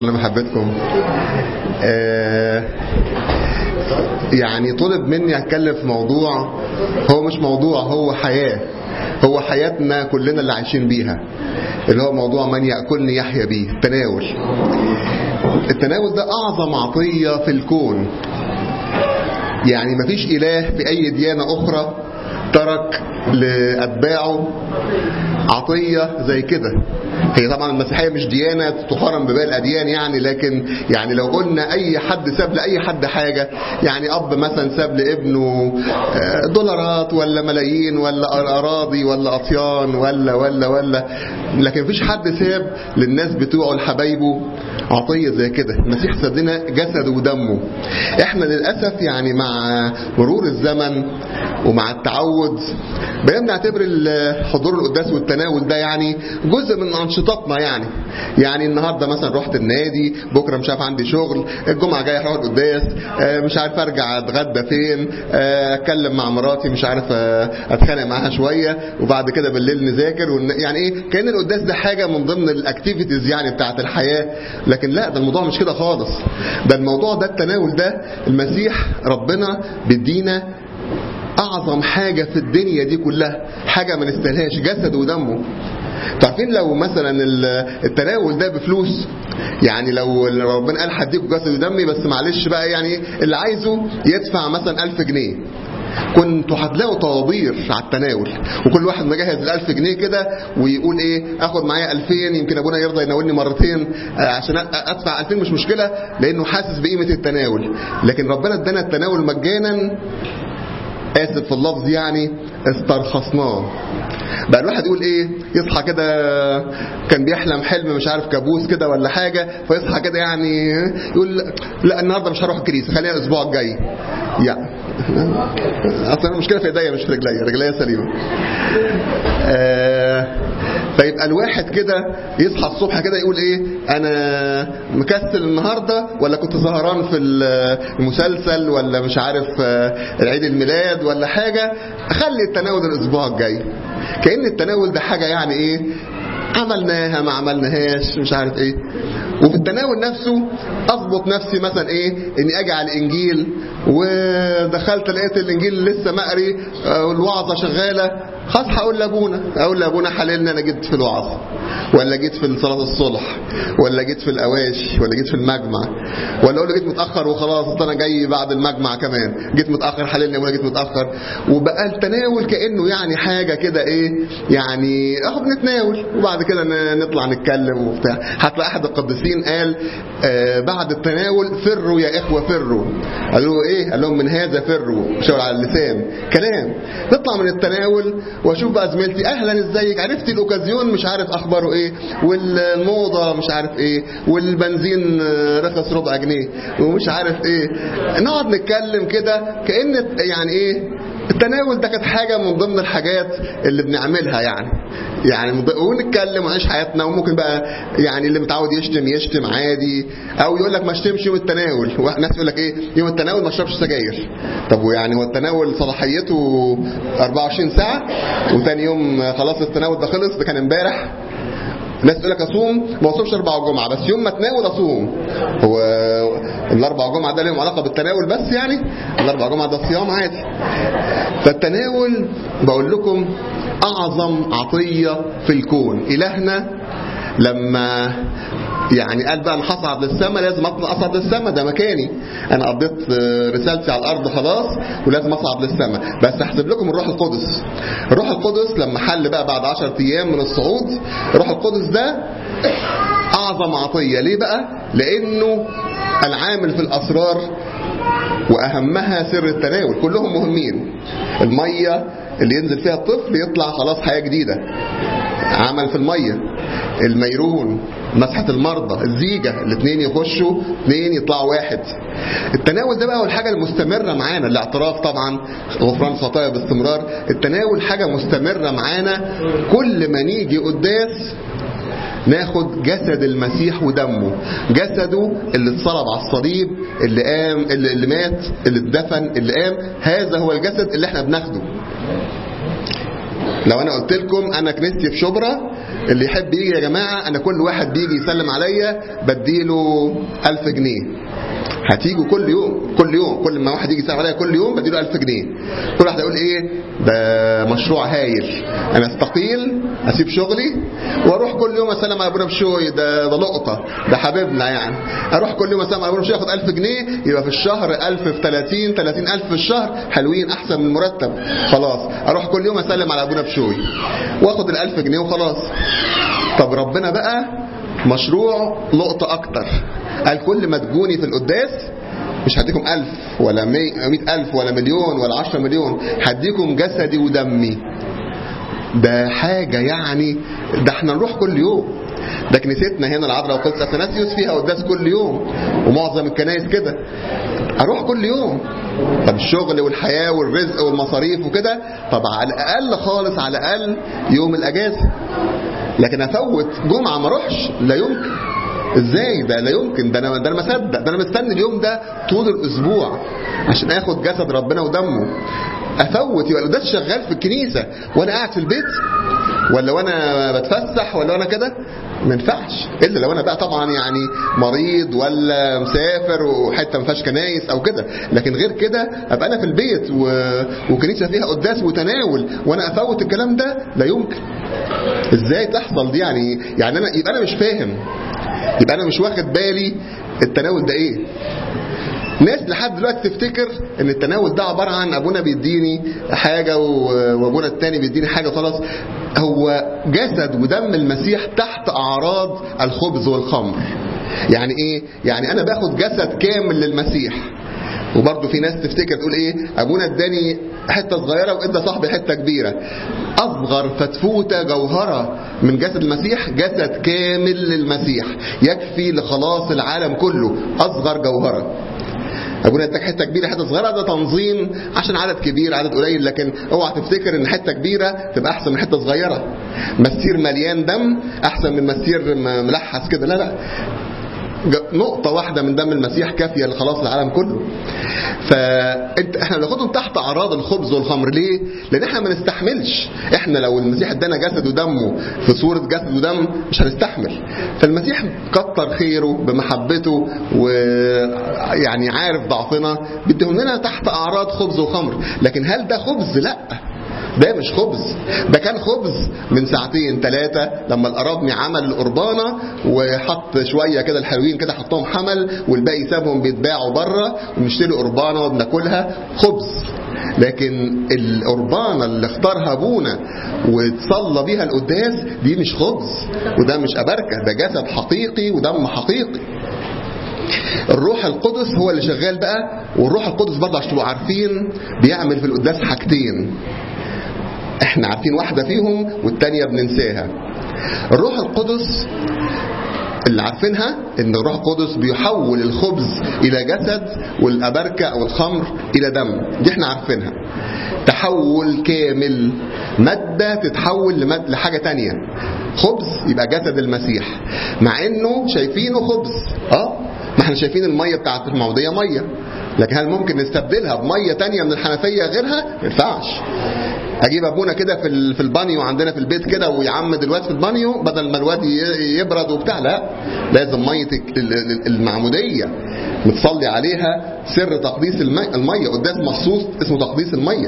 محبتكم آه يعني طلب مني اتكلم في موضوع هو مش موضوع هو حياة هو حياتنا كلنا اللي عايشين بيها اللي هو موضوع من يأكلني يحيا بيه التناول التناول ده أعظم عطية في الكون يعني مفيش إله في أي ديانة أخرى ترك لأتباعه عطية زي كده هي طبعا المسيحية مش ديانة تقارن بباقي الأديان يعني لكن يعني لو قلنا أي حد ساب لأي حد حاجة يعني أب مثلا ساب لابنه دولارات ولا ملايين ولا أراضي ولا أطيان ولا ولا ولا لكن مفيش حد ساب للناس بتوعه لحبايبه عطية زي كده المسيح ساب لنا جسده ودمه احنا للأسف يعني مع مرور الزمن ومع التعود بقينا نعتبر حضور القداس والتناول ده يعني جزء من انشطتنا يعني يعني النهارده مثلا رحت النادي بكره مش عارف عندي شغل الجمعه جاي اروح القداس مش عارف ارجع اتغدى فين اتكلم مع مراتي مش عارف اتخانق معاها شويه وبعد كده بالليل نذاكر يعني ايه كان القداس ده حاجه من ضمن الاكتيفيتيز يعني بتاعه الحياه لكن لا ده الموضوع مش كده خالص ده الموضوع ده التناول ده المسيح ربنا بيدينا اعظم حاجة في الدنيا دي كلها حاجة ما نستاهلهاش جسد ودمه تعرفين لو مثلا التناول ده بفلوس يعني لو ربنا قال هديكوا جسد ودمي بس معلش بقى يعني اللي عايزه يدفع مثلا ألف جنيه كنتوا هتلاقوا طوابير على التناول وكل واحد مجهز الألف جنيه كده ويقول ايه اخد معايا ألفين يمكن ابونا يرضى يناولني مرتين عشان ادفع ألفين مش مشكلة لانه حاسس بقيمة التناول لكن ربنا ادانا التناول مجانا اسف في اللفظ يعني استرخصناه بقى الواحد يقول ايه يصحى كده كان بيحلم حلم مش عارف كابوس كده ولا حاجة فيصحى كده يعني يقول لا النهاردة مش هروح الكنيسة خلينا الاسبوع الجاي يعني اصلا المشكلة في ايديا مش في رجليا رجليا سليمة آه فيبقى الواحد كده يصحى الصبح كده يقول ايه انا مكسل النهاردة ولا كنت سهران في المسلسل ولا مش عارف العيد الميلاد ولا حاجة اخلي التناول الاسبوع الجاي كأن التناول ده حاجة يعني ايه عملناها ما عملناهاش مش عارف ايه وفي التناول نفسه اضبط نفسي مثلا ايه اني اجي على الانجيل ودخلت لقيت الانجيل لسه مقري والوعظه شغاله خلاص هقول لابونا اقول لابونا حللنا انا جيت في الوعظ ولا جيت في صلاه الصلح ولا جيت في الاواشي ولا جيت في المجمع ولا اقول له جيت متاخر وخلاص اصل انا جاي بعد المجمع كمان جيت متاخر حللني ابونا جيت متاخر وبقى التناول كانه يعني حاجه كده ايه يعني اهو بنتناول وبعد كده نطلع نتكلم وبتاع هتلاقي احد القديسين قال آه بعد التناول فروا يا اخوه فروا قالوا ايه قال لهم من هذا فروا شاور على اللسان كلام نطلع من التناول واشوف بقى زميلتي اهلا ازيك عرفت الاوكازيون مش عارف اخباره ايه والموضه مش عارف ايه والبنزين رخص ربع جنيه ومش عارف ايه نقعد نتكلم كده كان يعني ايه التناول ده كانت حاجة من ضمن الحاجات اللي بنعملها يعني يعني ونتكلم ونعيش حياتنا وممكن بقى يعني اللي متعود يشتم يشتم عادي او يقول لك ما اشتمش يوم التناول ناس يقول لك ايه يوم التناول ما اشربش سجاير طب ويعني هو التناول صلاحيته 24 ساعة وثاني يوم خلاص التناول ده خلص ده كان امبارح ناس تقول لك اصوم ما اصومش اربع جمعه بس يوم ما اتناول اصوم هو الاربع جمعه ده لهم علاقه بالتناول بس يعني الاربع جمعه ده صيام عادي فالتناول بقول لكم اعظم عطيه في الكون الهنا لما يعني قال بقى انا هصعد للسماء لازم اصعد للسماء ده مكاني انا قضيت رسالتي على الارض خلاص ولازم اصعد للسماء بس احسب لكم الروح القدس الروح القدس لما حل بقى بعد 10 ايام من الصعود الروح القدس ده اعظم عطيه ليه بقى لانه العامل في الاسرار واهمها سر التناول كلهم مهمين الميه اللي ينزل فيها الطفل يطلع خلاص حياه جديده عمل في الميه الميرون مسحة المرضى الزيجة الاثنين يخشوا اثنين يطلعوا واحد التناول ده بقى هو الحاجة المستمرة معانا الاعتراف طبعا غفران خطايا باستمرار التناول حاجة مستمرة معانا كل ما نيجي قداس ناخد جسد المسيح ودمه جسده اللي اتصلب على الصليب اللي قام اللي, اللي مات اللي اتدفن اللي قام هذا هو الجسد اللي احنا بناخده لو انا قلت لكم انا كنيستي في شبرا اللي يحب يجي يا جماعة أنا كل واحد بيجي يسلم عليا بديله ألف جنيه هتيجوا كل يوم كل يوم كل ما واحد يجي يسلم عليا كل يوم بديله 1000 جنيه كل واحد يقول ايه ده مشروع هايل انا استقيل اسيب شغلي واروح كل يوم اسلم على ابونا بشوي ده ده لقطه ده حبيبنا يعني اروح كل يوم اسلم على ابونا بشوي اخد 1000 جنيه يبقى في الشهر 1000 في 30 30000 في الشهر حلوين احسن من المرتب خلاص اروح كل يوم اسلم على ابونا بشوي واخد ال 1000 جنيه وخلاص طب ربنا بقى مشروع لقطة أكتر قال كل ما تجوني في القداس مش هديكم ألف ولا مئة ألف ولا مليون ولا عشرة مليون هديكم جسدي ودمي ده حاجة يعني ده احنا نروح كل يوم ده كنيستنا هنا العذراء وقدس اثناسيوس فيها قداس كل يوم ومعظم الكنائس كده اروح كل يوم طب الشغل والحياة والرزق والمصاريف وكده طب على الاقل خالص على الاقل يوم الاجازة لكن افوت جمعة ما اروحش لا يمكن ازاي ده لا يمكن ده انا ده انا مصدق ده انا مستني اليوم ده طول الاسبوع عشان اخد جسد ربنا ودمه افوت يبقى القداس شغال في الكنيسه وانا قاعد في البيت ولا وانا بتفسح ولا وانا كده ما ينفعش الا لو انا بقى طبعا يعني مريض ولا مسافر وحته ما فيهاش كنايس او كده لكن غير كده ابقى انا في البيت و... وكنيسه فيها قداس وتناول وانا افوت الكلام ده لا يمكن ازاي تحصل دي يعني يعني انا يبقى انا مش فاهم يبقى انا مش واخد بالي التناول ده ايه ناس لحد دلوقتي تفتكر ان التناول ده عبارة عن ابونا بيديني حاجة وابونا التاني بيديني حاجة خلاص هو جسد ودم المسيح تحت اعراض الخبز والخمر يعني ايه يعني انا باخد جسد كامل للمسيح وبرضه في ناس تفتكر تقول ايه ابونا اداني حته صغيره وادى صاحبي حته كبيره اصغر فتفوته جوهره من جسد المسيح جسد كامل للمسيح يكفي لخلاص العالم كله اصغر جوهره ابونا اداك حته كبيره حته صغيره ده تنظيم عشان عدد كبير عدد قليل لكن اوعى تفتكر ان حته كبيره تبقى احسن من حته صغيره مسير مليان دم احسن من مسير ملحس كده لا لا نقطة واحدة من دم المسيح كافية لخلاص العالم كله فانت احنا بناخدهم تحت اعراض الخبز والخمر ليه؟ لان احنا ما نستحملش احنا لو المسيح ادانا جسد ودمه في صورة جسد ودم مش هنستحمل فالمسيح كتر خيره بمحبته ويعني عارف ضعفنا بيديهم لنا تحت اعراض خبز وخمر لكن هل ده خبز؟ لا ده مش خبز ده كان خبز من ساعتين ثلاثة لما القرابني عمل القربانة وحط شوية كده الحلوين كده حطهم حمل والباقي سابهم بيتباعوا بره ونشتري قربانة وبناكلها خبز لكن القربانة اللي اختارها ابونا وتصلى بيها القداس دي مش خبز وده مش أبركة ده جسد حقيقي ودم حقيقي الروح القدس هو اللي شغال بقى والروح القدس برضه عشان تبقوا عارفين بيعمل في القداس حاجتين احنا عارفين واحدة فيهم والتانية بننساها الروح القدس اللي عارفينها ان الروح القدس بيحول الخبز الى جسد والابركة او الخمر الى دم دي احنا عارفينها تحول كامل مادة تتحول لمادة لحاجة تانية خبز يبقى جسد المسيح مع انه شايفينه خبز اه ما احنا شايفين المية بتاعت المعمودية مية لكن هل ممكن نستبدلها بمية تانية من الحنفية غيرها ما ينفعش اجيب ابونا كده في في البانيو عندنا في البيت كده ويعمد الواد في البانيو بدل ما الواد يبرد وبتاع لا لازم ميه المعموديه متصلي عليها سر تقديس الميه قداس مخصوص اسمه تقديس الميه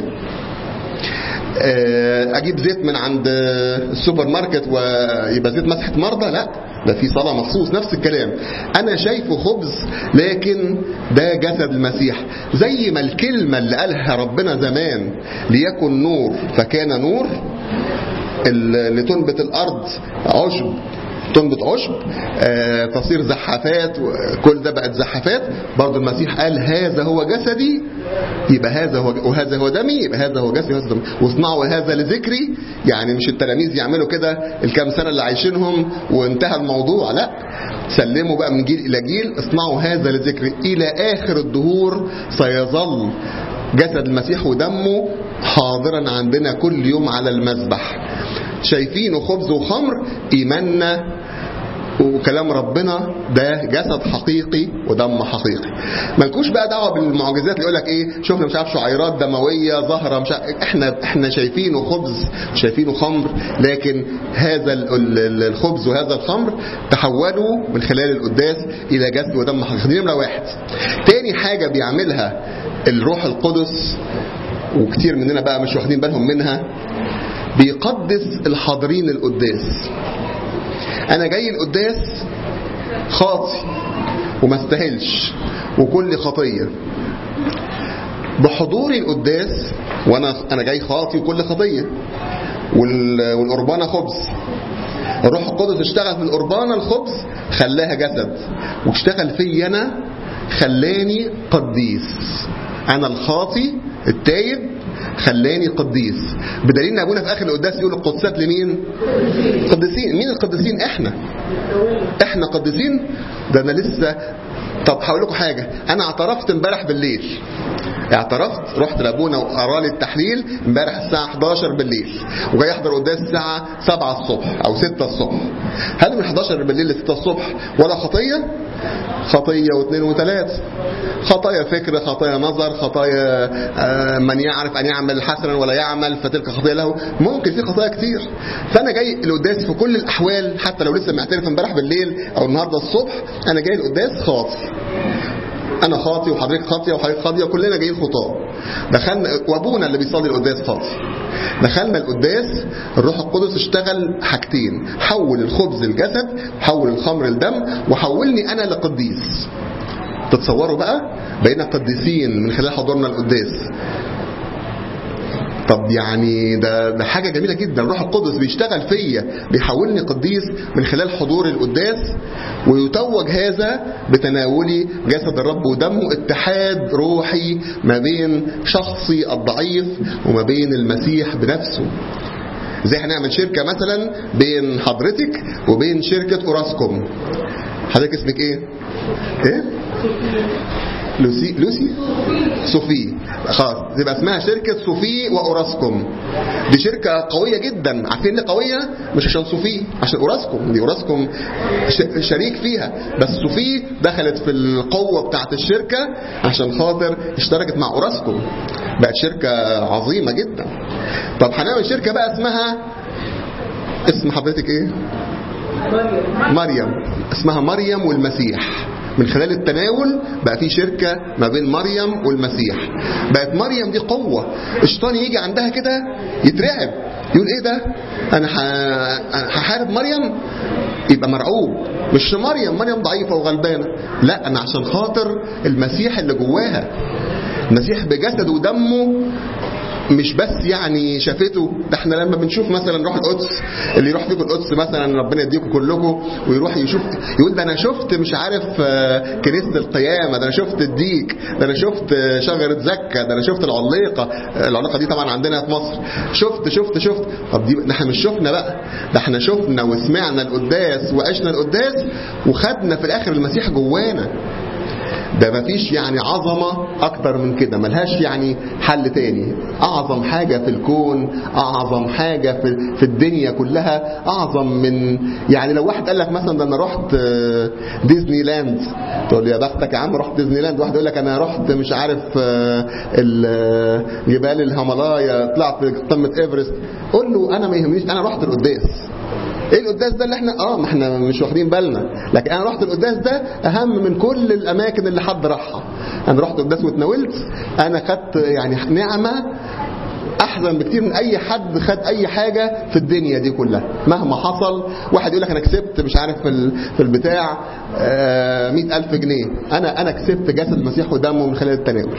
اجيب زيت من عند السوبر ماركت ويبقى زيت مسحه مرضى لا ده في صلاه مخصوص نفس الكلام انا شايفه خبز لكن ده جسد المسيح زي ما الكلمه اللي قالها ربنا زمان ليكن نور فكان نور اللي تنبت الارض عشب تنبت عشب آه تصير زحافات كل ده بقت زحافات برضه المسيح قال هذا هو جسدي يبقى هذا هو وهذا هو دمي يبقى هذا هو جسدي وهذا دمي واصنعوا هذا لذكري يعني مش التلاميذ يعملوا كده الكام سنه اللي عايشينهم وانتهى الموضوع لا سلموا بقى من جيل الى جيل اصنعوا هذا لذكري الى اخر الدهور سيظل جسد المسيح ودمه حاضرا عندنا كل يوم على المذبح شايفينه خبز وخمر ايماننا وكلام ربنا ده جسد حقيقي ودم حقيقي مالكوش بقى دعوه بالمعجزات اللي يقول لك ايه شفنا مش عارف شعيرات دمويه ظاهره مش عارف احنا احنا شايفينه خبز شايفينه خمر لكن هذا الخبز وهذا الخمر تحولوا من خلال القداس الى جسد ودم حقيقي دي نمره واحد تاني حاجه بيعملها الروح القدس وكتير مننا بقى مش واخدين بالهم منها بيقدس الحاضرين القداس انا جاي القداس خاطي وما استاهلش وكل خطيه بحضوري القداس وانا انا جاي خاطي وكل خطيه والقربانه خبز الروح القدس اشتغل في القربانه الخبز خلاها جسد واشتغل في انا خلاني قديس انا الخاطي التايب خلاني قديس بدليل ان ابونا في اخر القداس يقول القدسات لمين قديسين مين القديسين احنا احنا قديسين ده انا لسه طب هقول لكم حاجه انا اعترفت امبارح بالليل اعترفت رحت لابونا وقرا لي التحليل امبارح الساعه 11 بالليل وجاي احضر قداس الساعه 7 الصبح او 6 الصبح هل من 11 بالليل ل 6 الصبح ولا خطيه خطيه واثنين وثلاثه خطايا فكر خطايا نظر خطايا من يعرف ان يعمل حسنا ولا يعمل فتلك خطيه له ممكن في خطايا كتير فانا جاي القداس في كل الاحوال حتى لو لسه معترف امبارح بالليل او النهارده الصبح انا جاي القداس خاطي انا خاطي وحضرتك خاطيه وحضرتك خاطيه وكلنا جايين خطاه دخلنا وابونا اللي بيصلي القداس خاطي دخلنا القداس الروح القدس اشتغل حاجتين حول الخبز الجسد حول الخمر الدم وحولني انا لقديس تتصوروا بقى بقينا قديسين من خلال حضورنا القداس طب يعني ده ده حاجه جميله جدا الروح القدس بيشتغل فيا بيحولني قديس من خلال حضور القداس ويتوج هذا بتناولي جسد الرب ودمه اتحاد روحي ما بين شخصي الضعيف وما بين المسيح بنفسه زي هنعمل شركه مثلا بين حضرتك وبين شركه اوراسكوم حضرتك اسمك ايه ايه لوسي لوسي صوفي خلاص تبقى اسمها شركة صوفي وأوراسكوم دي شركة قوية جدا عارفين ليه قوية مش عشان صوفي عشان أوراسكوم دي أوراسكوم شريك فيها بس صوفي دخلت في القوة بتاعت الشركة عشان خاطر اشتركت مع أوراسكوم بقت شركة عظيمة جدا طب هنعمل شركة بقى اسمها اسم حضرتك ايه مريم مريم اسمها مريم والمسيح من خلال التناول بقى في شركة ما بين مريم والمسيح بقت مريم دي قوة الشيطان يجي عندها كده يترعب يقول ايه ده انا هحارب مريم يبقى مرعوب مش مريم مريم ضعيفة وغلبانة لا انا عشان خاطر المسيح اللي جواها المسيح بجسده ودمه مش بس يعني شافته ده احنا لما بنشوف مثلا نروح القدس اللي يروح فيكم القدس مثلا ربنا يديكم كلكم ويروح يشوف يقول ده انا شفت مش عارف كنيسه القيامه ده انا شفت الديك ده انا شفت شجره زكا ده انا شفت العليقه العليقه دي طبعا عندنا في مصر شفت شفت شفت طب دي احنا مش شفنا بقى ده احنا شفنا وسمعنا القداس وعشنا القداس وخدنا في الاخر المسيح جوانا ده مفيش يعني عظمة أكتر من كده ملهاش يعني حل تاني أعظم حاجة في الكون أعظم حاجة في, في الدنيا كلها أعظم من يعني لو واحد قال لك مثلا ده أنا رحت ديزني لاند تقول لي يا بختك يا عم رحت ديزني لاند واحد يقول لك أنا رحت مش عارف جبال الهيمالايا طلعت قمة إيفرست قول له أنا ما يهمنيش أنا رحت القداس ايه القداس ده اللي احنا اه ما احنا مش واخدين بالنا لكن انا رحت القداس ده اهم من كل الاماكن اللي حد راحها انا رحت القداس واتناولت انا خدت يعني نعمه احسن بكتير من اي حد خد اي حاجه في الدنيا دي كلها مهما حصل واحد يقول لك انا كسبت مش عارف في في البتاع مئة ألف جنيه انا انا كسبت جسد المسيح ودمه من خلال التناول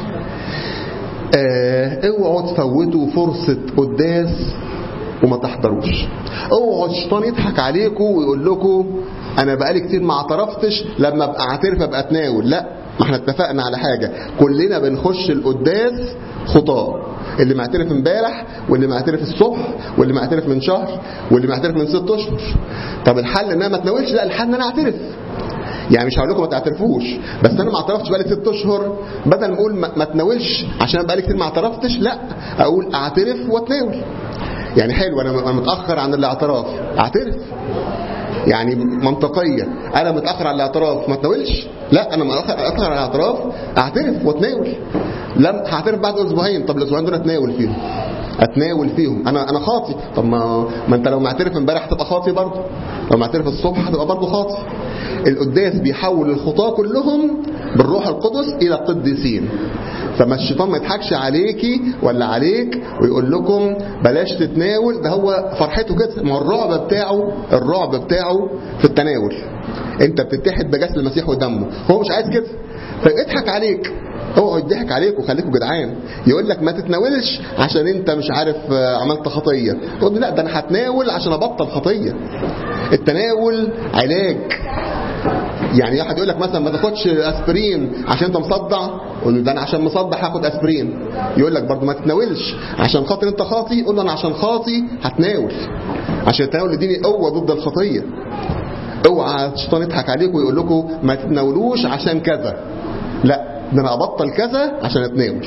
اوعوا تفوتوا فرصه قداس وما تحضروش اوعوا الشيطان يضحك عليكم ويقول لكم انا بقالي كتير ما اعترفتش لما ابقى اعترف ابقى اتناول لا ما احنا اتفقنا على حاجه كلنا بنخش القداس خطاه اللي معترف امبارح واللي معترف الصبح واللي معترف من شهر واللي معترف من ست اشهر طب الحل ان انا ما اتناولش لا الحل ان انا اعترف يعني مش هقول لكم ما تعترفوش بس انا ما اعترفتش بقالي ست اشهر بدل ما اقول ما اتناولش عشان بقالي كتير ما اعترفتش لا اقول اعترف واتناول يعني حلو انا متاخر عن الاعتراف اعترف يعني منطقيه انا متاخر على الاعتراف ما اتناولش لا انا متاخر على الاعتراف اعترف واتناول لم هعترف بعد اسبوعين طب الاسبوعين دول اتناول فيهم اتناول فيهم انا انا خاطي طب ما ما انت لو معترف امبارح هتبقى خاطي برضه لو معترف الصبح هتبقى برضه خاطي القداس بيحول الخطاه كلهم بالروح القدس الى قديسين فما الشيطان ما يضحكش عليكي ولا عليك ويقول لكم بلاش تتناول ده هو فرحته كده ما هو الرعب بتاعه الرعب بتاعه في التناول انت بتتحد بجسد المسيح ودمه هو مش عايز كده فيضحك عليك هو يضحك عليك وخليكوا جدعان يقول لك ما تتناولش عشان انت مش عارف عملت خطيه تقول له لا ده انا هتناول عشان ابطل خطيه التناول علاج يعني واحد يقول لك مثلا ما تاخدش اسبرين عشان انت مصدع قول له ده انا عشان مصدع هاخد اسبرين يقول لك برضه ما تتناولش عشان خاطر انت خاطي قول له انا عشان خاطي هتناول عشان التناول يديني قوه ضد الخطيه اوعى الشيطان يضحك عليكم ويقول لكم ما تتناولوش عشان كذا لا ده انا ابطل كذا عشان اتناول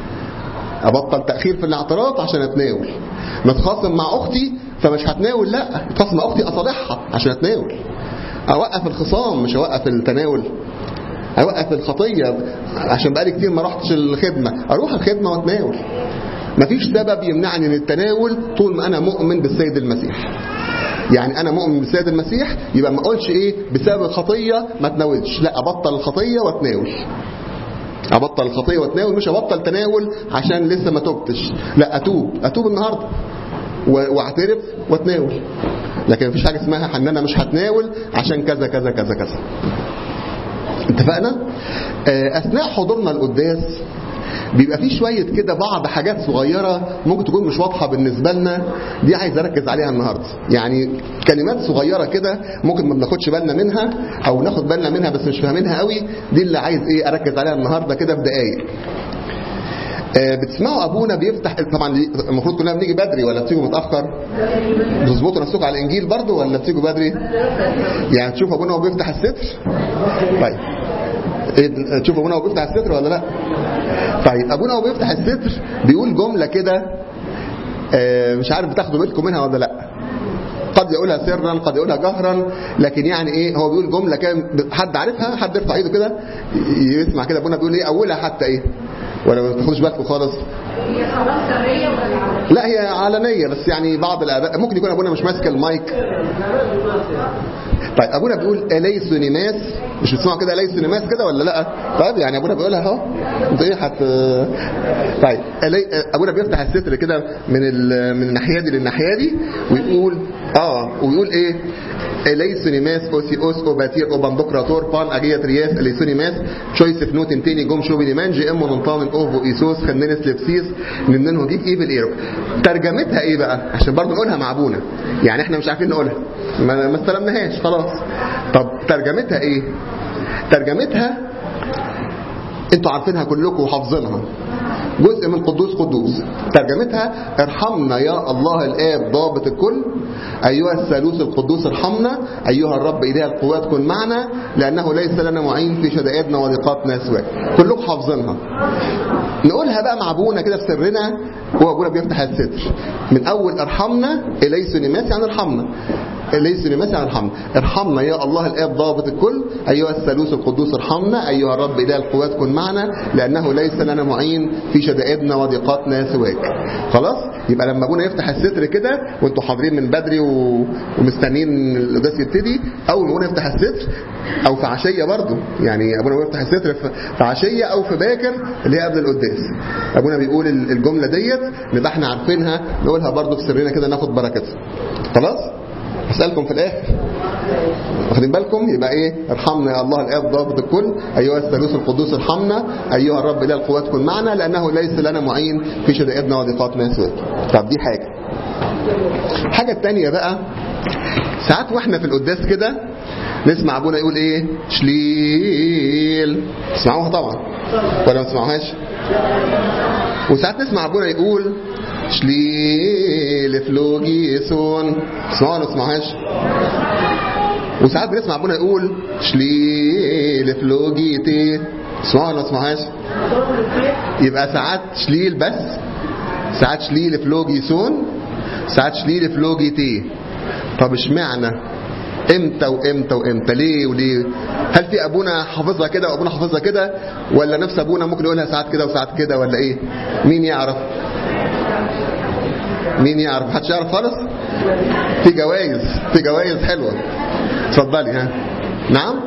ابطل تاخير في الاعتراف عشان اتناول متخاصم مع اختي فمش هتناول لا اتخاصم مع اختي اصالحها عشان اتناول اوقف الخصام مش اوقف التناول اوقف الخطيه عشان بقالي كتير ما رحتش الخدمه اروح الخدمه واتناول مفيش سبب يمنعني من التناول طول ما انا مؤمن بالسيد المسيح يعني انا مؤمن بالسيد المسيح يبقى ما اقولش ايه بسبب الخطيه ما اتناولش لا ابطل الخطيه واتناول ابطل الخطيه واتناول مش ابطل تناول عشان لسه ما توبتش لا اتوب اتوب النهارده واعترف واتناول لكن مفيش حاجه اسمها ان انا مش هتناول عشان كذا كذا كذا كذا اتفقنا اثناء حضورنا القداس بيبقى فيه شوية كده بعض حاجات صغيرة ممكن تكون مش واضحة بالنسبة لنا دي عايز أركز عليها النهاردة يعني كلمات صغيرة كده ممكن ما بناخدش بالنا منها أو ناخد بالنا منها بس مش فاهمينها قوي دي اللي عايز إيه أركز عليها النهاردة كده في دقايق آه بتسمعوا ابونا بيفتح طبعا المفروض كلنا بنيجي بدري ولا بتيجوا متاخر بتظبطوا نفسكم على الانجيل برضو ولا بتيجوا بدري يعني تشوف ابونا وهو بيفتح الستر طيب إيه تشوف ابونا وهو بيفتح الستر ولا لا طيب ابونا وهو بيفتح الستر بيقول جمله كده آه مش عارف بتاخدوا بالكم منها ولا لا قد يقولها سرا قد يقولها جهرا لكن يعني ايه هو بيقول جمله كده حد عارفها حد يرفع ايده كده يسمع كده ابونا بيقول ايه اولها حتى ايه ولا ما تاخدوش بالكم خالص هي خلاص سرية ولا لا هي علنيه بس يعني بعض الاباء ممكن يكون ابونا مش ماسك المايك طيب ابونا بيقول اليس نماس مش بتسمعوا كده اليس نماس كده ولا لا طيب يعني ابونا بيقولها اهو انت ايه حت طيب إلي... ابونا بيفتح الستر كده من ال... من الناحيه دي للناحيه دي ويقول اه ويقول ايه اليس نماس اوسيوس اوباتير اوباندوكراتور بان اجيا ترياس اليس نماس تشويس فنوت انتيني جوم شوبي ديمان جي ام ونطان الاوفو ايسوس خننس لبسيس نمنن هجيك ايه بالايرو ترجمتها ايه بقى عشان برضه نقولها مع ابونا يعني احنا مش عارفين نقولها ما, ما استلمناهاش خلاص طب ترجمتها ايه ترجمتها انتوا عارفينها كلكم وحافظينها جزء من قدوس قدوس ترجمتها ارحمنا يا الله الآب ضابط الكل أيها الثالوث القدوس ارحمنا أيها الرب إله القوات كن معنا لأنه ليس لنا معين في شدائدنا وضيقاتنا سواك كلكم حافظينها نقولها بقى مع أبونا كده في سرنا هو أبونا بيفتح الستر من أول ارحمنا إليس نماس يعني ارحمنا ليس لمسا ارحمنا ارحمنا يا الله الاب ضابط الكل ايها الثالوث القدوس ارحمنا ايها الرب اله القوات كن معنا لانه ليس لنا معين في شدائدنا وضيقاتنا سواك خلاص يبقى لما ابونا يفتح الستر كده وانتوا حاضرين من بدري و... ومستنيين القداس يبتدي اول ما ابونا يفتح الستر او في عشيه برضه يعني ابونا يفتح الستر في عشيه او في باكر اللي هي قبل القداس ابونا بيقول الجمله ديت نبقى احنا عارفينها نقولها برضه في سرنا كده ناخد بركتها خلاص هسألكم في الآخر واخدين بالكم يبقى ايه ارحمنا يا الله الاب ضابط الكل ايها الثالوث القدوس ارحمنا ايها الرب اله القوات كن معنا لانه ليس لنا معين في شدائدنا وضيقاتنا سواك طب دي حاجه الحاجه الثانيه بقى ساعات واحنا في القداس كده نسمع ابونا يقول ايه شليل تسمعوها طبعا ولا ما تسمعوهاش وساعات نسمع ابونا يقول شليل فلوجيسون تسمعوها ولا ما تسمعوهاش وساعات بنسمع ابونا يقول شليل فلوجيتي تسمعوها ولا ما تسمعوهاش يبقى ساعات شليل بس ساعات شليل فلوجيسون ساعات شليل فلوجيتي طب اشمعنى امتى وامتى وامتى ليه وليه هل في ابونا حافظها كده وابونا حافظها كده ولا نفس ابونا ممكن يقولها ساعات كده وساعات كده ولا ايه مين يعرف مين يعرف محدش يعرف خالص في جوائز في جوائز حلوه اتفضلي ها نعم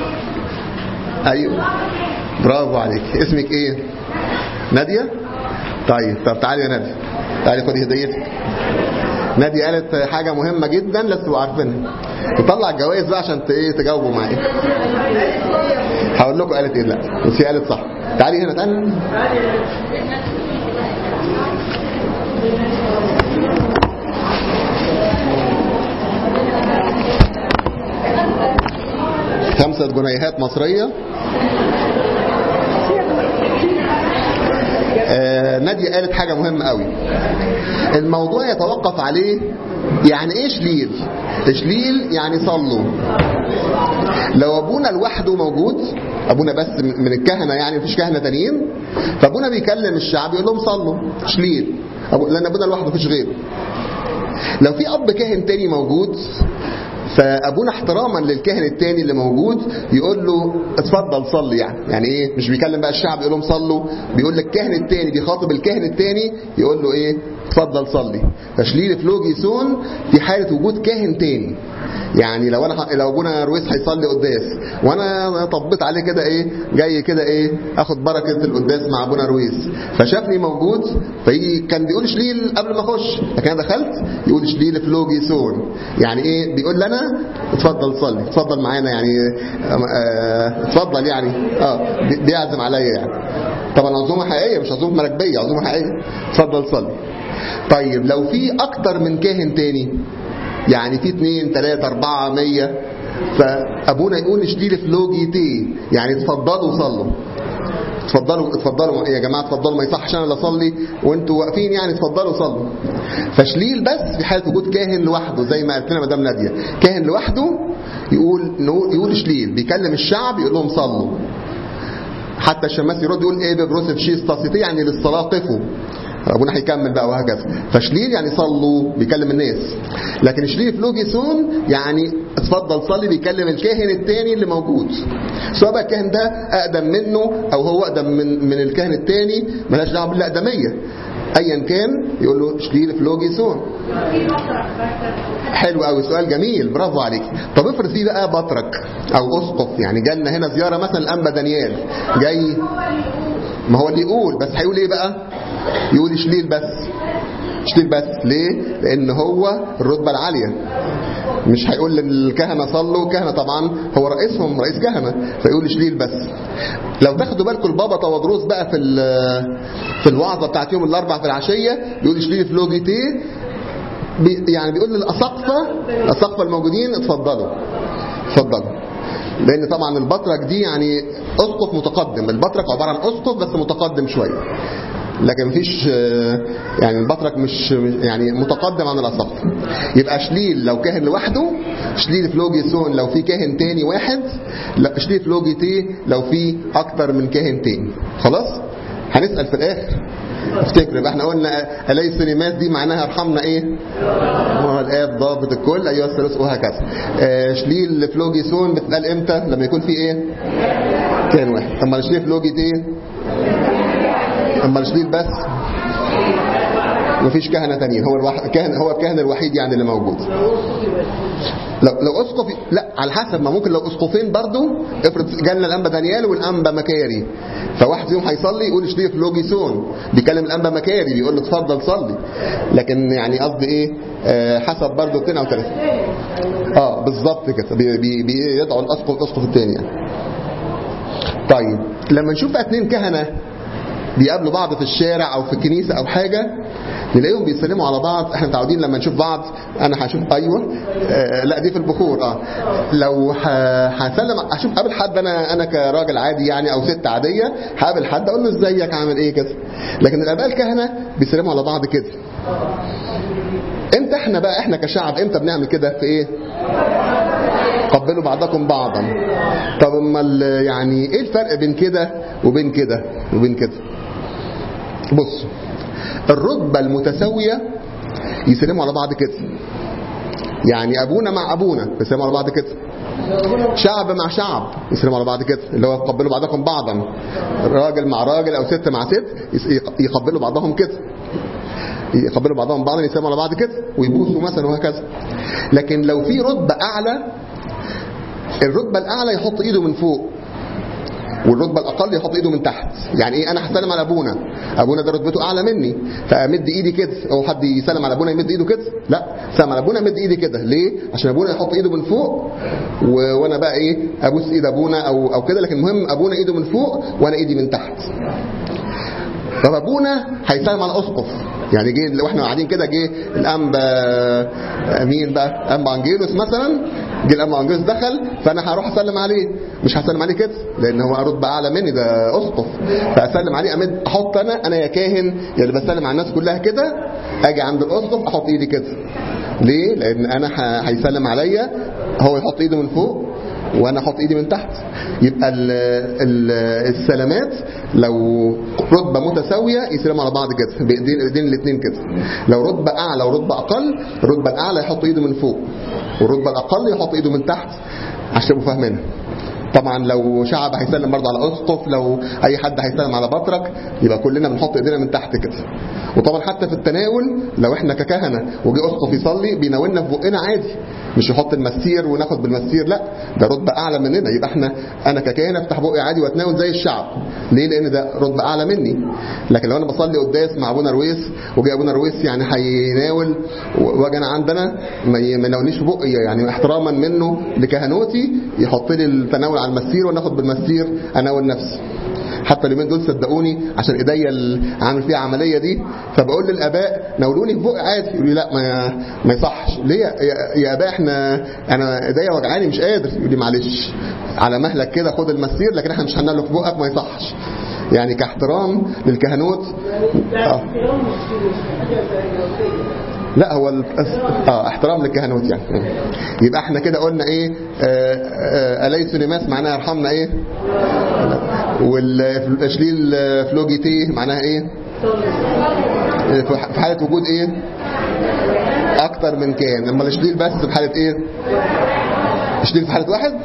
ايوه برافو عليك اسمك ايه ناديه طيب طب تعالي يا ناديه تعالي خدي هديتك ناديه قالت حاجه مهمه جدا لازم تبقوا عارفينها نطلع الجوائز بقى عشان ت- ايه تجاوبوا معايا هقول لكم قالت ايه لا بس هي قالت صح تعالي هنا تعالي خمسة جنيهات مصرية آه نادية قالت حاجة مهمة قوي الموضوع يتوقف عليه يعني ايه شليل شليل يعني صلوا لو ابونا لوحده موجود ابونا بس من الكهنه يعني مفيش كهنه تانيين فابونا بيكلم الشعب يقول لهم صلوا شليل أبو- لان ابونا لوحده مفيش غيره لو في اب كاهن تاني موجود فابونا احتراما للكاهن التاني اللي موجود يقول له اتفضل صلي يعني يعني ايه مش بيكلم بقى الشعب يقول لهم صلوا بيقول للكاهن التاني بيخاطب الكاهن التاني يقول له ايه اتفضل صلي تشليل فلوجيسون في حاله وجود كاهن تاني يعني لو انا لو ابونا رويس هيصلي قداس وانا طبيت عليه كده ايه جاي كده ايه اخد بركه القداس مع ابونا رويس فشافني موجود فيجي كان بيقول شليل قبل ما اخش لكن انا دخلت يقول شليل فلوجيسون يعني ايه بيقول لنا اتفضل صلي اتفضل معانا يعني آه، اتفضل يعني اه بي- بيعزم عليا يعني طبعا عزومه حقيقيه مش عزومه مراكبيه عزومه حقيقيه اتفضل صلي طيب لو في اكتر من كاهن تاني يعني في اتنين تلاتة اربعة مية فابونا يقول اشتري فلوجي تي يعني اتفضلوا صلوا اتفضلوا اتفضلوا يا جماعه اتفضلوا ما يصحش انا اللي اصلي وانتوا واقفين يعني اتفضلوا صلوا فشليل بس في حاله وجود كاهن لوحده زي ما قالت لنا مدام ناديه كاهن لوحده يقول نقول- يقول شليل بيكلم الشعب يقول لهم صلوا حتى الشماس يرد يقول ايه ببروسف شيس تاسيتي يعني للصلاه قفوا ابونا هيكمل بقى وهكذا فشليل يعني صلوا بيكلم الناس لكن شليل فلوجيسون يعني اتفضل صلي بيكلم الكاهن التاني اللي موجود سواء بقى الكاهن ده اقدم منه او هو اقدم من من الكاهن التاني ملهاش دعوه بالاقدميه ايا كان يقول له شليل فلوجيسون حلو قوي سؤال جميل برافو عليك طب افرض فيه بقى بطرك او اسقف يعني جالنا هنا زياره مثلا الانبا دانيال جاي ما هو اللي يقول بس هيقول ايه بقى يقول شليل بس شليل بس ليه لان هو الرتبه العاليه مش هيقول للكهنه صلوا الكهنه طبعا هو رئيسهم رئيس كهنه فيقول شليل بس لو تاخدوا بالكم البابا تودروس بقى في ال- في الوعظه بتاعت يوم الاربع في العشيه بيقول شليل فلوجيتي بي يعني بيقول للاساقفه الاساقفه الموجودين اتفضلوا اتفضلوا لان طبعا البطرك دي يعني اسقف متقدم البطرك عباره عن اسقف بس متقدم شويه لكن مفيش آه، يعني البطرك مش يعني متقدم عن الاساقفه يبقى شليل لو كاهن لوحده شليل فلوجيسون لو في كاهن تاني واحد لا شليل فلوجيتي لو في اكتر من كاهن تاني خلاص هنسال في الاخر افتكر يبقى احنا قلنا الي السينمات دي معناها ارحمنا ايه هو الاب ضابط الكل ايها الثالوث وهكذا آه شليل فلوجيسون بتتقال امتى لما يكون في ايه كان واحد اما شليل فلوجيت ايه اما شليل بس مفيش كهنه تانيين هو الواحد كهن هو الكاهن الوحيد يعني اللي موجود لو لو اسقف لا على حسب ما ممكن لو اسقفين برضو افرض جالنا الانبا دانيال والانبا مكاري فواحد فيهم هيصلي يقول شليف لوجيسون بيكلم الانبا مكاري بيقول له اتفضل صلي لكن يعني قصدي ايه آه حسب برضو اثنين او ثلاثه اه بالظبط كده بي- بي- بيدعو الاسقف الاسقف الثاني يعني طيب لما نشوف بقى اتنين كهنه بيقابلوا بعض في الشارع او في الكنيسه او حاجه نلاقيهم بيسلموا على بعض احنا متعودين لما نشوف بعض انا هشوف ايوه آه لا دي في البخور اه لو ه- هسلم هشوف قابل حد انا انا كراجل عادي يعني او ست عاديه هقابل حد اقول له ازيك عامل ايه كده لكن الاباء الكهنه بيسلموا على بعض كده امتى احنا بقى احنا كشعب امتى بنعمل كده في ايه قبلوا بعضكم بعضا طب امال يعني ايه الفرق بين كده وبين كده وبين كده بص الرتبة المتساوية يسلموا على بعض كده يعني ابونا مع ابونا يسلموا على بعض كده شعب مع شعب يسلموا على بعض كده اللي هو يقبلوا بعضكم بعضا راجل مع راجل او ست مع ست يس- يقبلوا بعضهم كده يقبلوا بعضهم بعضا يسلموا على بعض كده ويبوسوا مثلا وهكذا لكن لو في رتبة أعلى الرتبة الأعلى يحط إيده من فوق والرتبة الأقل يحط إيده من تحت يعني إيه أنا هسلم على أبونا أبونا ده رتبته أعلى مني فأمد إيدي كده أو حد يسلم على أبونا يمد إيده كده لا سلم على أبونا يمد إيدي كده ليه عشان أبونا يحط إيده من فوق و... وأنا بقى إيه أبوس إيد أبونا أو أو كده لكن المهم أبونا إيده من فوق وأنا إيدي من تحت طب ابونا هيسلم على اسقف يعني جه لو احنا قاعدين كده جه الانبا مين بقى انبا انجيلوس مثلا جه الانبا انجيلوس دخل فانا هروح اسلم عليه مش هسلم عليه كده لان هو رتبه اعلى مني ده اسقف فاسلم عليه امد احط انا انا يا كاهن يا اللي بسلم على الناس كلها كده اجي عند الاسقف احط ايدي كده ليه لان انا ه- هيسلم عليا هو يحط ايده من فوق وانا احط ايدي من تحت يبقى ال ال السلامات لو رتبه متساويه يسلموا على بعض كده بايدين ايدين الاثنين كده لو رتبه اعلى ورتبه اقل الرتبه الاعلى يحط ايده من فوق والرتبه الاقل يحط ايده من تحت عشان تبقوا فاهمينها طبعا لو شعب هيسلم برضه على اسقف لو اي حد هيسلم على بطرك يبقى كلنا بنحط ايدينا من تحت كده وطبعا حتى في التناول لو احنا ككهنه وجي اسقف يصلي بيناولنا في بقنا عادي مش يحط المسير وناخد بالمسير لا ده رتبه اعلى مننا يبقى احنا انا ككهنه افتح بقي عادي واتناول زي الشعب ليه لان ده رتبه اعلى مني لكن لو انا بصلي قداس مع ابونا رويس وجي ابونا رويس يعني هيناول واجي انا عندنا ما ي- ما يناولنيش في بقي يعني احتراما منه لكهنوتي يحط لي التناول على المسير وناخد بالمسير اناول نفسي حتى اليومين دول صدقوني عشان ايديا ال- عامل فيها عمليه دي فبقول للاباء ناولوني في بقي عادي يقولوا لي لا ما ما يصحش ليه يا, يا- يا اباء احنا انا ايديا وجعاني مش قادر يقول لي معلش على مهلك كده خد المسير لكن احنا مش هنناله في بقك ما يصحش يعني كاحترام للكهنوت آه. لا هو ال- اه احترام للكهنوت يعني يبقى احنا كده قلنا ايه آه آه اليس نماس معناها يرحمنا ايه والاشليل فلوجيتي معناها ايه في حالة وجود ايه اكتر من كان لما الاشليل بس في حالة ايه اشليل في حالة واحد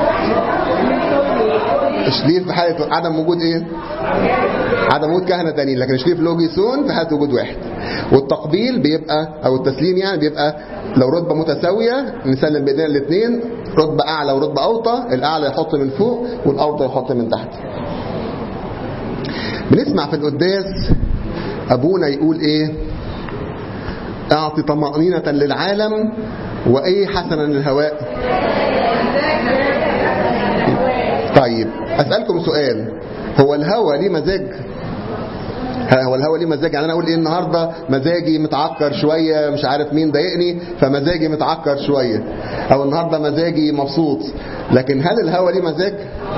اشليل في حالة عدم وجود ايه عدم وجود كهنة تانيين لكن اشليل فلوجيسون في حالة وجود واحد والتقبيل بيبقى او التسليم يعني بيبقى لو رتبة متساوية نسلم بايدينا الاثنين رتبة اعلى ورتبة اوطى الاعلى يحط من فوق والاوطى يحط من تحت بنسمع في القداس ابونا يقول ايه اعطي طمأنينة للعالم وايه حسنا للهواء طيب اسألكم سؤال هو الهوى ليه مزاج هو الهوى ليه مزاج يعني انا اقول ايه النهارده مزاجي متعكر شويه مش عارف مين ضايقني فمزاجي متعكر شويه او النهارده مزاجي مبسوط لكن هل الهوى ليه مزاج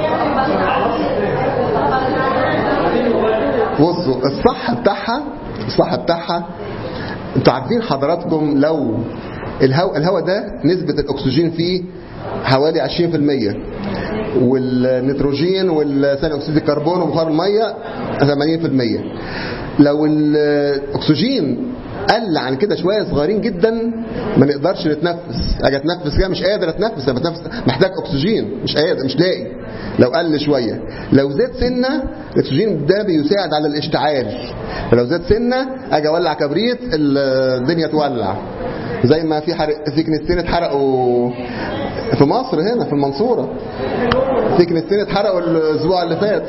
بصوا الصح بتاعها الصح بتاعها انتوا عارفين حضراتكم لو الهواء الهواء ده نسبة الأكسجين فيه حوالي 20% والنيتروجين والثاني أكسيد الكربون وبخار المية 80% لو الأكسجين قل عن كده شويه صغيرين جدا ما نقدرش نتنفس اجي اتنفس كده مش قادر اتنفس انا بتنفس محتاج اكسجين مش قادر مش لاقي لو قل شويه لو زاد سنه الاكسجين ده بيساعد على الاشتعال فلو زاد سنه اجي اولع كبريت الدنيا تولع زي ما في حرق في كنيستين اتحرقوا في مصر هنا في المنصوره في كنيستين اتحرقوا الاسبوع اللي فات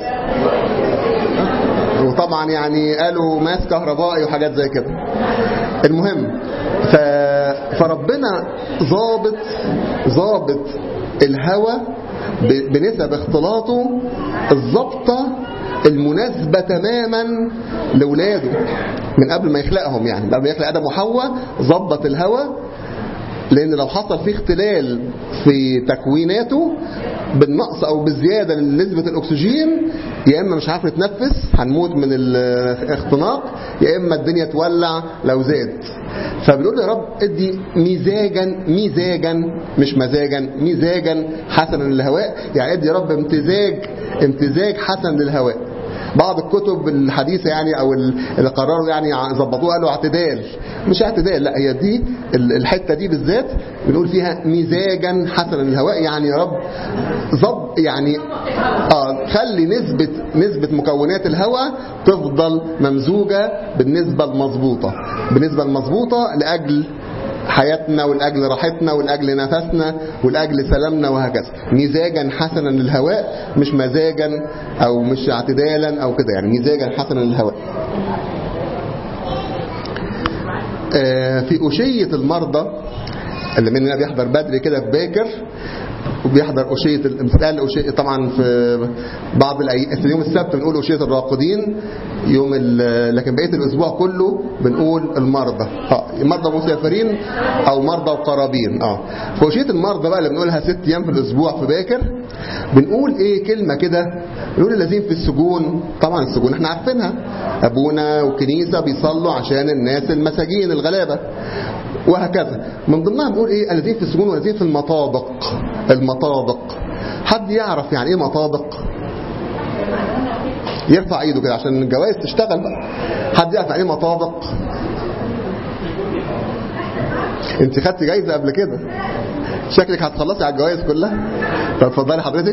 وطبعا يعني قالوا ماس كهربائي وحاجات زي كده المهم ف... فربنا ظابط ظابط الهوى ب... بنسب اختلاطه الظابطه المناسبة تماما لولاده من قبل ما يخلقهم يعني قبل ما يخلق آدم وحواء ظبط الهوى لأن لو حصل فيه اختلال في تكويناته بالنقص أو بالزيادة لنسبة الأكسجين يا إما مش عارف نتنفس هنموت من الاختناق يا إما الدنيا تولع لو زاد فبنقول يا رب ادي مزاجا مزاجا مش مزاجا مزاجا حسنا للهواء يعني ادي يا رب امتزاج امتزاج حسن للهواء بعض الكتب الحديثة يعني او ال- اللي قرروا يعني ظبطوها قالوا اعتدال مش اعتدال لا هي دي ال- الحتة دي بالذات بنقول فيها مزاجا حسنا للهواء يعني يا رب ظب يعني اه خلي نسبة نسبة مكونات الهواء تفضل ممزوجة بالنسبة المظبوطة بالنسبة المظبوطة لأجل حياتنا ولأجل راحتنا ولأجل نفسنا ولأجل سلامنا وهكذا مزاجا حسنا للهواء مش مزاجا أو مش اعتدالا أو كده يعني مزاجا حسنا للهواء آه، في أشية المرضى اللي مننا بيحضر بدري كده في باكر وبيحضر أشية المثال أشية طبعا في بعض الأي... في يوم السبت بنقول أشية الراقدين يوم ال... لكن بقية الأسبوع كله بنقول المرضى اه مرضى مسافرين أو مرضى وقرابين اه في أشية المرضى بقى اللي بنقولها ست أيام في الأسبوع في باكر بنقول إيه كلمة كده بنقول الذين في السجون طبعا السجون احنا عارفينها أبونا وكنيسة بيصلوا عشان الناس المساجين الغلابة وهكذا من ضمنها بنقول ايه الذين في السجون والذين في المطابق المطابق حد يعرف يعني ايه مطابق يرفع ايده كده عشان الجوائز تشتغل بقى حد يعرف يعني ايه مطابق انت خدت جايزه قبل كده شكلك هتخلصي على الجوائز كلها طب اتفضلي حضرتك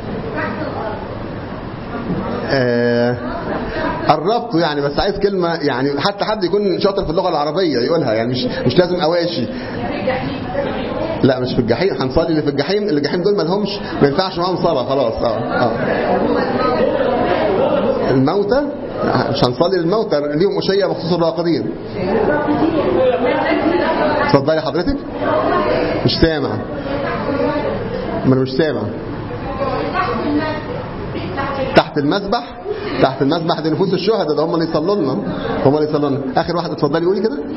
آه قربته يعني بس عايز كلمة يعني حتى حد يكون شاطر في اللغة العربية يقولها يعني مش مش لازم أواشي لا مش في الجحيم هنصلي اللي في الجحيم اللي الجحيم دول ما لهمش ما ينفعش معاهم صلاة خلاص اه اه الموتى مش هنصلي للموتى ليهم أشية بخصوص الراقدين اتفضلي حضرتك مش سامع ما انا مش سامع تحت المسبح تحت المسبح دي نفوس الشهداء ده هم اللي يصلوا لنا هم اللي يصلوا لنا اخر واحد اتفضلي قولي كده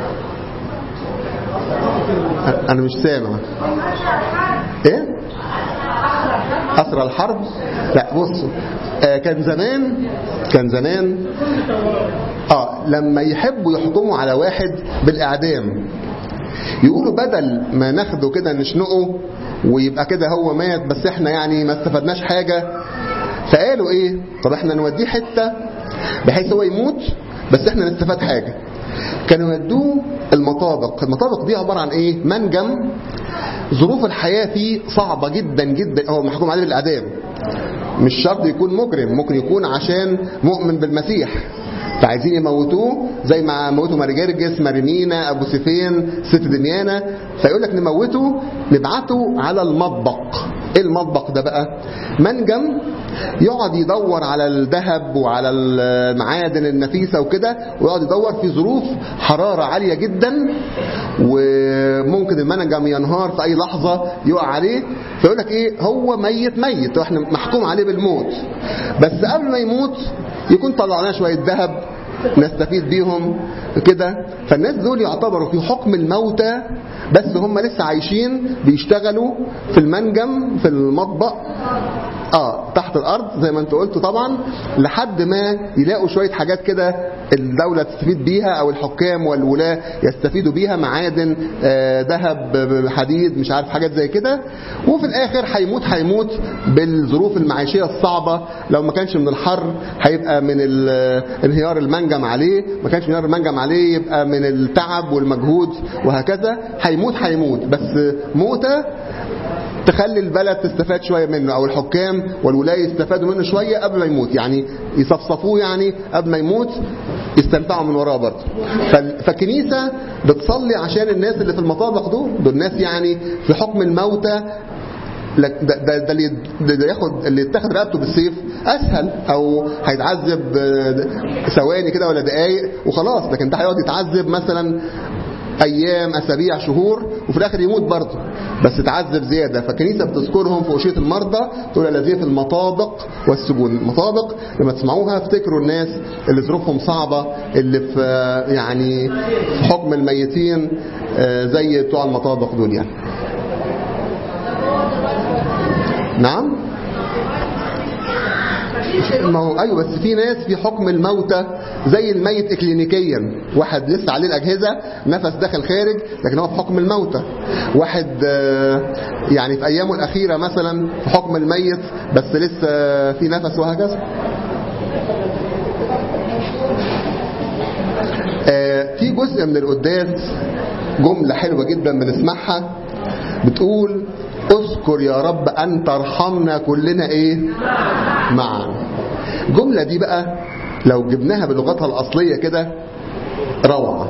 انا مش سامع ايه اسرى الحرب لا بصوا آه كان زمان كان زمان اه لما يحبوا يحكموا على واحد بالاعدام يقولوا بدل ما ناخده كده نشنقه ويبقى كده هو مات بس احنا يعني ما استفدناش حاجة فقالوا ايه طب احنا نوديه حتة بحيث هو يموت بس احنا نستفاد حاجة كانوا يودوه المطابق المطابق دي عبارة عن ايه منجم ظروف الحياة فيه صعبة جدا جدا هو محكوم عليه بالاعدام مش شرط يكون مجرم ممكن يكون عشان مؤمن بالمسيح فعايزين يموتوه زي ما موتوا ماري جرجس مارينينا ابو سيفين ست دميانة فيقول لك نموته نبعته على المطبق ايه المطبق ده بقى منجم يقعد يدور على الذهب وعلى المعادن النفيسة وكده ويقعد يدور في ظروف حرارة عالية جدا وممكن المنجم ينهار في اي لحظة يقع عليه فيقول لك ايه هو ميت ميت واحنا محكوم عليه بالموت بس قبل ما يموت يكون طلعناه شوية ذهب نستفيد بيهم كده فالناس دول يعتبروا في حكم الموتى بس هم لسه عايشين بيشتغلوا في المنجم في المطبق اه تحت الارض زي ما انت قلت طبعا لحد ما يلاقوا شوية حاجات كده الدولة تستفيد بيها او الحكام والولاة يستفيدوا بيها معادن آه ذهب حديد مش عارف حاجات زي كده وفي الاخر هيموت هيموت بالظروف المعيشية الصعبة لو ما كانش من الحر هيبقى من انهيار المنجم عليه ما كانش من انهيار المنجم عليه يبقى من التعب والمجهود وهكذا هيموت هيموت بس موتة تخلي البلد تستفاد شوية منه او الحكام والولاية يستفادوا منه شوية قبل ما يموت يعني يصفصفوه يعني قبل ما يموت يستمتعوا من وراه برضه فالكنيسة بتصلي عشان الناس اللي في المطابق دول دول ناس يعني في حكم الموتى ده, ده, ده اللي ده ياخد اللي يتاخد رقبته بالسيف اسهل او هيتعذب ثواني كده ولا دقايق وخلاص لكن ده هيقعد يتعذب مثلا ايام اسابيع شهور وفي الاخر يموت برضه بس تعذب زياده فالكنيسه بتذكرهم في اشيه المرضى تقول الذين في المطابق والسجون المطابق لما تسمعوها افتكروا الناس اللي ظروفهم صعبه اللي في يعني في حكم الميتين زي بتوع المطابق دول يعني نعم ما هو ايوه بس في ناس في حكم الموتى زي الميت اكلينيكيا واحد لسه عليه الاجهزه نفس داخل خارج لكن هو في حكم الموتى واحد يعني في ايامه الاخيره مثلا في حكم الميت بس لسه في نفس وهكذا آه في جزء من القداس جملة حلوة جدا بنسمعها بتقول اذكر يا رب أن ترحمنا كلنا إيه معا الجملة دي بقى لو جبناها بلغتها الأصلية كده روعة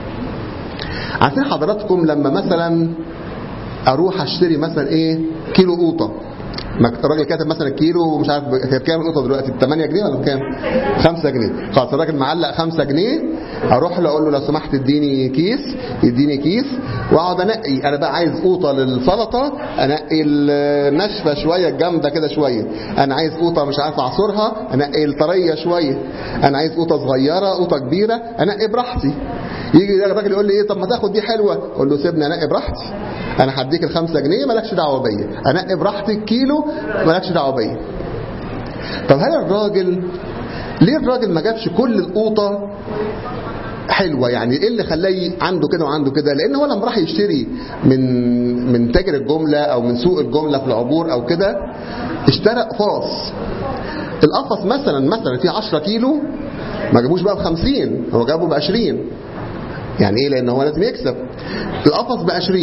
عارفين حضراتكم لما مثلا أروح أشتري مثلا إيه كيلو قوطة الراجل كاتب مثلا كيلو مش عارف كام القطه دلوقتي ب 8 جنيه ولا بكام 5 جنيه خلاص الراجل معلق 5 جنيه اروح له اقول له لو سمحت اديني كيس يديني كيس واقعد انقي انا بقى عايز قوطه للسلطه انقي الناشفه شويه الجامده كده شويه انا عايز قوطه مش عارف اعصرها انقي الطريه شويه انا عايز قوطه صغيره قوطه كبيره انقي براحتي يجي الراجل يقول لي ايه طب ما تاخد دي حلوه اقول له سيبني انقي براحتي انا هديك الخمسة جنيه مالكش دعوه بيا انقي براحتي الكيلو مالكش دعوه بيا طب هل الراجل ليه الراجل ما جابش كل القوطه حلوة يعني ايه اللي خلاه عنده كده وعنده كده لان هو لما راح يشتري من من تاجر الجملة او من سوق الجملة في العبور او كده اشترى قفاص القفص مثلا مثلا فيه 10 كيلو ما جابوش بقى ب 50 هو جابه ب 20 يعني ايه لان هو لازم يكسب القفص ب 20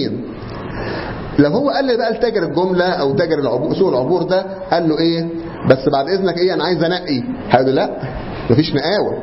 لو هو قال لي بقى لتاجر الجملة او تاجر العبور سوق العبور ده قال له ايه بس بعد اذنك ايه انا عايز انقي هيقول له لا مفيش نقاوة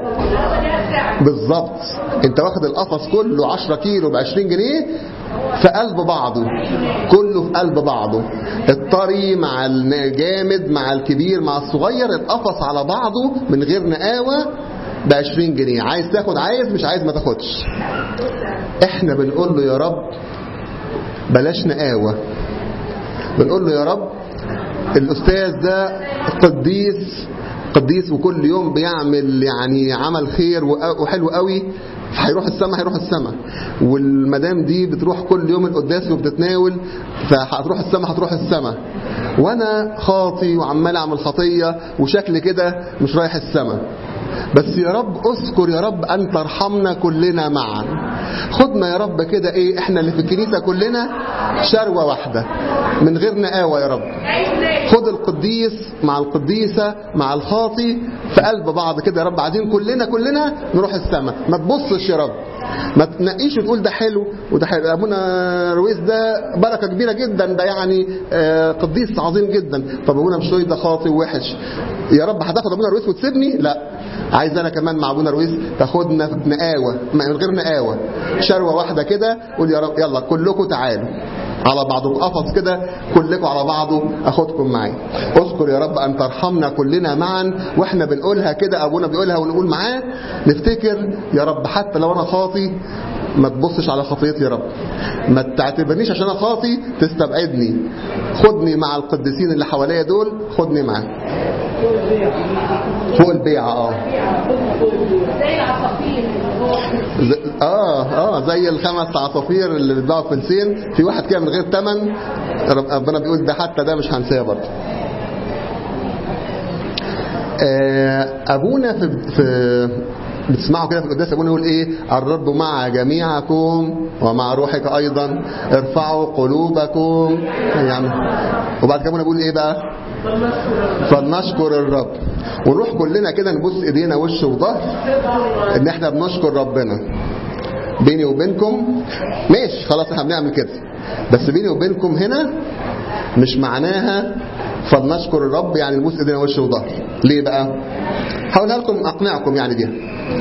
بالظبط انت واخد القفص كله 10 كيلو ب 20 جنيه في قلب بعضه كله في قلب بعضه الطري مع الجامد مع الكبير مع الصغير القفص على بعضه من غير نقاوة ب 20 جنيه عايز تاخد عايز مش عايز ما تاخدش احنا بنقول له يا رب بلاش نقاوة بنقول له يا رب الأستاذ ده قديس قديس وكل يوم بيعمل يعني عمل خير وحلو قوي هيروح السما هيروح السما والمدام دي بتروح كل يوم القداس وبتتناول فهتروح السما هتروح السما وانا خاطي وعمال اعمل خطيه وشكل كده مش رايح السما بس يا رب اذكر يا رب ان ترحمنا كلنا معا خدنا يا رب كده ايه احنا اللي في الكنيسه كلنا شروه واحده من غير نقاوه يا رب خد القديس مع القديسه مع الخاطي في قلب بعض كده يا رب عايزين كلنا كلنا نروح السما ما تبصش يا رب ما تنقيش وتقول ده حلو وده حلو ابونا رويس ده بركه كبيره جدا ده يعني آه قديس عظيم جدا طب ابونا مشوي ده خاطي ووحش يا رب هتاخد ابونا رويس وتسيبني لا عايز انا كمان مع ابونا رويس تاخدنا نقاوه من غير نقاوه شروه واحده كده قول يا رب يلا كلكم تعالوا على بعضكم قفص كده كلكم على بعضه اخدكم معايا اذكر يا رب ان ترحمنا كلنا معا واحنا بنقولها كده ابونا بيقولها ونقول معاه نفتكر يا رب حتى لو انا خاطي ما تبصش على خطيتي يا رب ما تعتبرنيش عشان انا خاطي تستبعدني خدني مع القديسين اللي حواليا دول خدني معاه فوق البيعة اه زي العصافير ز- اه اه زي الخمس عصافير اللي بيتباعوا في فلسين في واحد كده من غير ثمن ربنا بيقول ده حتى ده مش هنساه برضه آه، ابونا في في بتسمعوا كده في القداس ابونا يقول ايه الرب مع جميعكم ومع روحك ايضا ارفعوا قلوبكم يعني وبعد كده ابونا بيقول ايه بقى فلنشكر الرب ونروح كلنا كده نبص ايدينا وش وظهر ان احنا بنشكر ربنا بيني وبينكم ماشي خلاص احنا بنعمل كده بس بيني وبينكم هنا مش معناها فلنشكر الرب يعني نبوس ايدينا وش وظهر ليه بقى هقولها لكم اقنعكم يعني بيها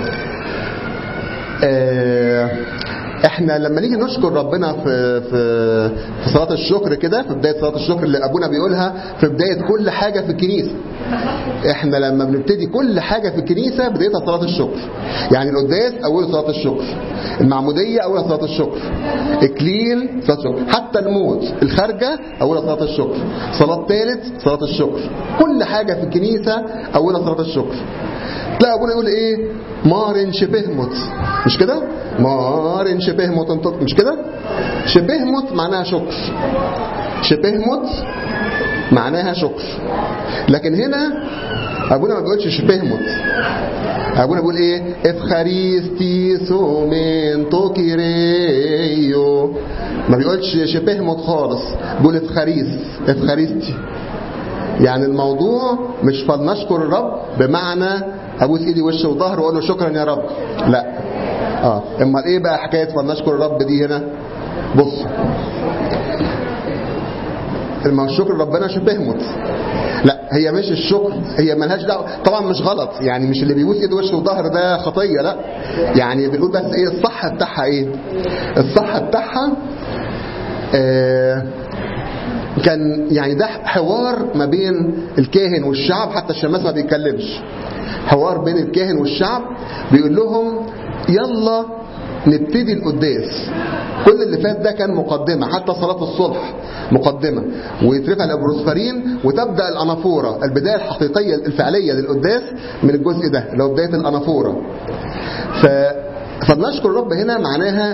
آه، احنا لما نيجي نشكر ربنا في في في صلاه الشكر كده في بدايه صلاه الشكر اللي ابونا بيقولها في بدايه كل حاجه في الكنيسه احنا لما بنبتدي كل حاجه في الكنيسه بدايتها صلاه الشكر يعني القداس اوله صلاه الشكر المعموديه اولها صلاه الشكر اكليل صلاه الشكر حتى الموت الخارجه اولها صلاه الشكر صلاه ثالث صلاه الشكر كل حاجه في الكنيسه اولها صلاه الشكر لا ابونا يقول ايه مارن شبهمت مش كده مارن شبهمت انطق مش كده شبهمت معناها شكر شبهمت معناها شكر لكن هنا ابونا ما بيقولش شبهمت ابونا بيقول ايه افخاريستي سومين توكيريو ما بيقولش شبهمت خالص بيقول افخاريس افخاريستي يعني الموضوع مش فلنشكر الرب بمعنى ابوس ايدي وش وظهر واقول له شكرا يا رب لا اه امال ايه بقى حكايه فلنشكر الرب دي هنا بص لما الشكر ربنا شبهمت لا هي مش الشكر هي ملهاش دعوه طبعا مش غلط يعني مش اللي بيبوس ايد وش وظهر ده خطيه لا يعني بنقول بس ايه الصح بتاعها ايه الصح بتاعها آه كان يعني ده حوار ما بين الكاهن والشعب حتى الشماس ما بيتكلمش حوار بين الكاهن والشعب بيقول لهم يلا نبتدي القداس كل اللي فات ده كان مقدمة حتى صلاة الصبح مقدمة ويترفع الأبروسفرين وتبدأ الأنافورة البداية الحقيقية الفعلية للقداس من الجزء ده اللي هو بداية الأنافورة ف... فبنشكر الرب هنا معناها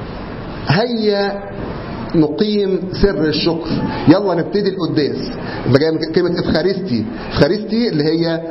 هيا نقيم سر الشكر يلا نبتدي القداس يبقى جايه من كلمه افخارستي افخارستي اللي هي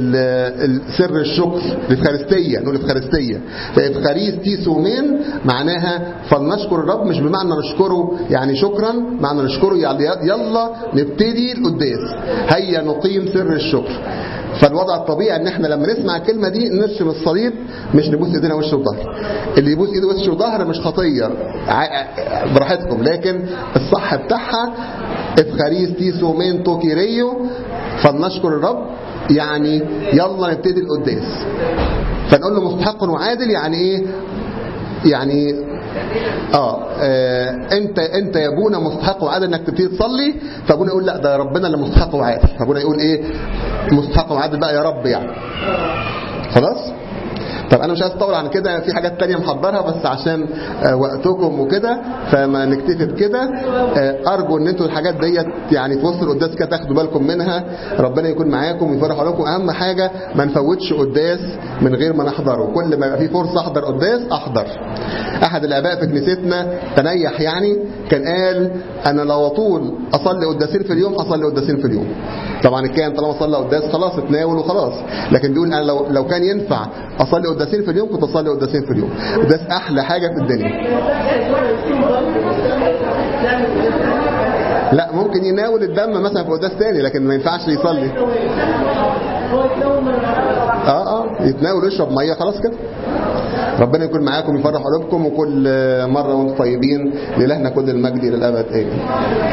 سر الشكر الافخارستيه نقول افخارستيه فافخارستي سومين معناها فلنشكر الرب مش بمعنى نشكره يعني شكرا معنى نشكره يعني يلا نبتدي القداس هيا نقيم سر الشكر فالوضع الطبيعي ان احنا لما نسمع الكلمه دي نرسم الصليب مش نبوس ايدينا وش وظهر اللي يبوس ايده وش وظهر مش خطيه براحتكم لكن الصح بتاعها افخاريستي سومين توكيريو فلنشكر الرب يعني يلا نبتدي القداس فنقول له مستحق وعادل يعني ايه يعني آه, اه انت انت يا ابونا مستحق وعادل انك تبتدي تصلي فابونا يقول لا ده ربنا اللي مستحق وعادل فابونا يقول ايه مستحق وعادل بقى يا رب يعني خلاص طب انا مش عايز اطول عن كده في حاجات تانية محضرها بس عشان آه وقتكم وكده فما نكتفي بكده آه ارجو ان انتوا الحاجات ديت يعني في وسط القداس كده تاخدوا بالكم منها ربنا يكون معاكم ويفرح لكم اهم حاجه ما نفوتش قداس من غير ما نحضره كل ما يبقى في فرصه احضر قداس احضر احد الاباء في كنيستنا تنيح يعني كان قال انا لو طول اصلي قداسين في اليوم اصلي قداسين في اليوم طبعا كان طالما صلى قداس خلاص اتناول وخلاص لكن بيقول انا لو لو كان ينفع اصلي قداسين في اليوم كنت اصلي قداسين في اليوم قداس احلى حاجه في الدنيا لا ممكن يناول الدم مثلا في قداس تاني لكن ما ينفعش يصلي اه اه يتناول يشرب ميه خلاص كده ربنا يكون معاكم يفرح قلوبكم وكل مره وانتم طيبين لإلهنا كل المجد الى الابد امين